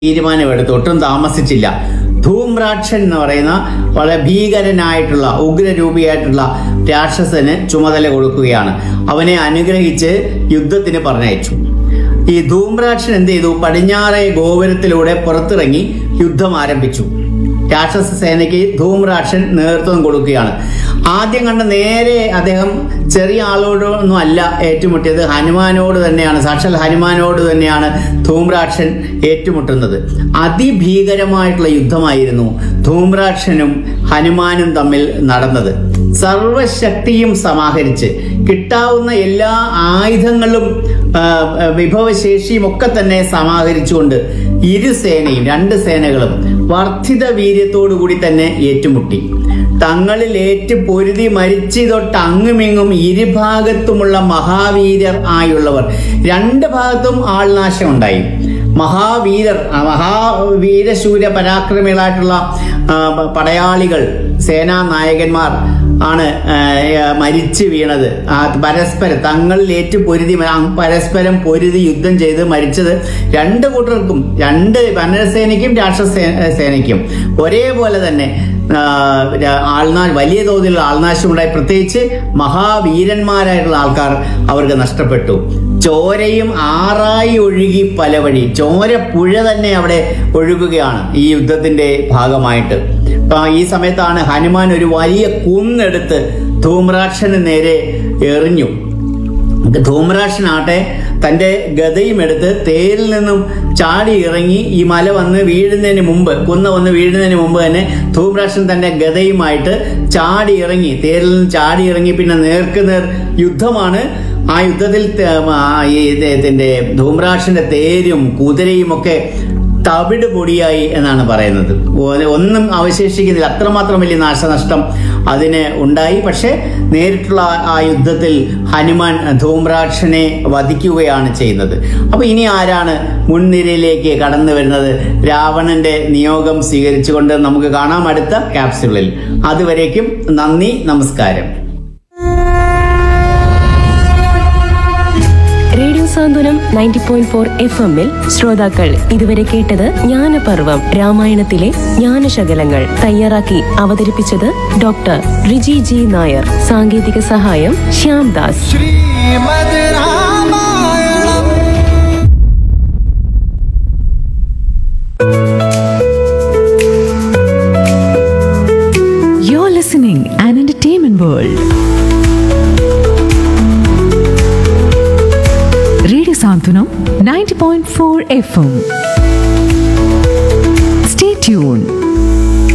തീരുമാനമെടുത്തു ഒട്ടും താമസിച്ചില്ല ധൂമ്രാക്ഷൻ എന്ന് പറയുന്ന വളരെ ഭീകരനായിട്ടുള്ള ഉഗ്രരൂപിയായിട്ടുള്ള രാക്ഷസന് ചുമതല കൊടുക്കുകയാണ് അവനെ അനുഗ്രഹിച്ച് യുദ്ധത്തിന് പറഞ്ഞയച്ചു ഈ ധൂമ്രാക്ഷൻ എന്ത് ചെയ്തു പടിഞ്ഞാറേ ഗോപുരത്തിലൂടെ പുറത്തിറങ്ങി യുദ്ധം ആരംഭിച്ചു രാക്ഷസ സേനയ്ക്ക് ധൂമ്രാക്ഷൻ നേതൃത്വം കൊടുക്കുകയാണ് ആദ്യം കണ്ട നേരെ അദ്ദേഹം ചെറിയ ആളോടൊന്നും അല്ല ഏറ്റുമുട്ടിയത് ഹനുമാനോട് തന്നെയാണ് സാക്ഷാൽ ഹനുമാനോട് തന്നെയാണ് ധൂമ്രാക്ഷൻ ഏറ്റുമുട്ടുന്നത് അതിഭീകരമായിട്ടുള്ള യുദ്ധമായിരുന്നു ധൂമ്രാക്ഷനും ഹനുമാനും തമ്മിൽ നടന്നത് സർവശക്തിയും സമാഹരിച്ച് കിട്ടാവുന്ന എല്ലാ ആയുധങ്ങളും ആ, വിഭവശേഷിയും ഒക്കെ തന്നെ സമാഹരിച്ചുകൊണ്ട് ഇരു സേനയും രണ്ട് സേനകളും വർദ്ധിത വീര്യത്തോടു കൂടി തന്നെ ഏറ്റുമുട്ടി തങ്ങളിൽ ഏറ്റു പൊരുതി മരിച്ചു തൊട്ട് അങ്ങുമിങ്ങും ഇരുഭാഗത്തുമുള്ള മഹാവീരർ ആയുള്ളവർ രണ്ട് ഭാഗത്തും ആൾനാശം ഉണ്ടായി മഹാവീരർ ആ മഹാവീരശൂര പരാക്രമികളായിട്ടുള്ള ആ, പ- പടയാളികൾ സേനാ നായകന്മാർ ആണ് ആ, മരിച്ചു വീണത് ആ, പരസ്പരം തങ്ങളിൽ ഏറ്റു പൊരുതി മ- അങ് പരസ്പരം പൊരുതി യുദ്ധം ചെയ്ത് മരിച്ചത് രണ്ട് കൂട്ടർക്കും രണ്ട് വനസേനയ്ക്കും രാക്ഷസ സേനയ്ക്കും ഒരേപോലെ തന്നെ ആ, ര- ആൾനാ വലിയ തോതിലുള്ള ആൾനാശം ഉണ്ടായി പ്രത്യേകിച്ച് മഹാവീരന്മാരായിട്ടുള്ള ആൾക്കാർ അവർക്ക് നഷ്ടപ്പെട്ടു ചോരയും ആറായി ഒഴുകി പല വഴി ചോര പുഴ തന്നെ അവിടെ ഒഴുകുകയാണ് ഈ യുദ്ധത്തിന്റെ ഭാഗമായിട്ട് അപ്പൊ ഈ സമയത്താണ് ഹനുമാൻ ഒരു വലിയ കുന്നെടുത്ത് ധൂമ്രാക്ഷന് നേരെ എറിഞ്ഞു ധൂമ്രാക്ഷനാട്ടെ തന്റെ ഗതയും എടുത്ത് തേരിൽ നിന്നും ചാടി ഇറങ്ങി ഈ മല വന്ന് വീഴുന്നതിന് മുമ്പ് കുന്ന വന്ന് വീഴുന്നതിന് മുമ്പ് തന്നെ ധൂമ്രാക്ഷൻ തന്റെ ഗതയുമായിട്ട് ചാടി ഇറങ്ങി തേരിൽ നിന്ന് ചാടി ഇറങ്ങി പിന്നെ നേർക്കുനേർ യുദ്ധമാണ് ആ യുദ്ധത്തിൽ ത- ആ ഈ ഇദ്ദേഹത്തിന്റെ ധൂമ്രാക്ഷന്റെ തേരും കുതിരയും ഒക്കെ തവിട് പൊടിയായി എന്നാണ് പറയുന്നത് ഒ- ഒന്നും അവശേഷിക്കുന്നില്ല അത്രമാത്രം വലിയ നാശനഷ്ടം അതിന് ഉണ്ടായി പക്ഷേ നേരിട്ടുള്ള ആ- ആ യുദ്ധത്തിൽ ഹനുമാൻ ധൂമ്രാക്ഷനെ വധിക്കുകയാണ് ചെയ്യുന്നത് അപ്പൊ ഇനി ആരാണ് മുൻനിരയിലേക്ക് കടന്നു വരുന്നത് രാവണന്റെ നിയോഗം സ്വീകരിച്ചുകൊണ്ട് നമുക്ക് കാണാം അടുത്ത ക്യാപ്സ്യൂളിൽ അതുവരേക്കും നന്ദി നമസ്കാരം radio Santhwanam ninety point four F എമ്മിൽ ശ്രോതാക്കൾ ഇതുവരെ കേട്ടത് ജ്ഞാനപർവം രാമായണത്തിലെ ജ്ഞാനശകലങ്ങൾ തയ്യാറാക്കി അവതരിപ്പിച്ചത് ഡോക്ടർ റിജി ജി നായർ സാങ്കേതിക സഹായം Shyam Das Shrimad Ramayanam You're listening an entertainment world. Radio Santunam 90.4 FM. Stay tuned.